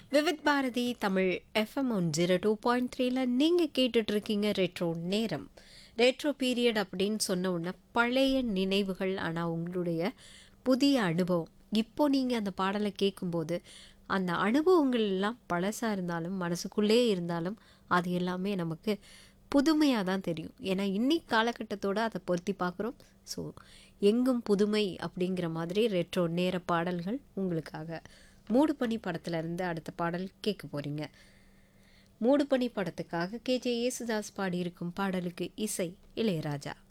Vividh Bharati Tamil FM one zero two point த்ரீல நீங்கள் கேட்டுட்ருக்கீங்க ரெட்ரோ நேரம் ரெட்ரோ பீரியட் அப்படின்னு சொன்ன உடனே பழைய நினைவுகள் ஆனால் உங்களுடைய புதிய அனுபவம் இப்போ நீங்கள் அந்த பாடலை கேட்கும்போது அந்த அனுபவங்கள் எல்லாம் பழசாக இருந்தாலும் மனசுக்குள்ளே இருந்தாலும் அது எல்லாமே நமக்கு புதுமையாக தான் தெரியும் ஏன்னா இன்னைக்கு காலகட்டத்தோடு அதை பொருத்தி பார்க்குறோம் ஸோ எங்கும் புதுமை அப்படிங்கிற மாதிரி ரெட்ரோ நேர பாடல்கள் உங்களுக்காக மூடுபனி படத்துல இருந்து அடுத்த பாடல் கேட்க போகிறீங்க மூடுபனி படத்துக்காக கேஜே யேசுதாஸ் பாடியிருக்கும் பாடலுக்கு இசை இளையராஜா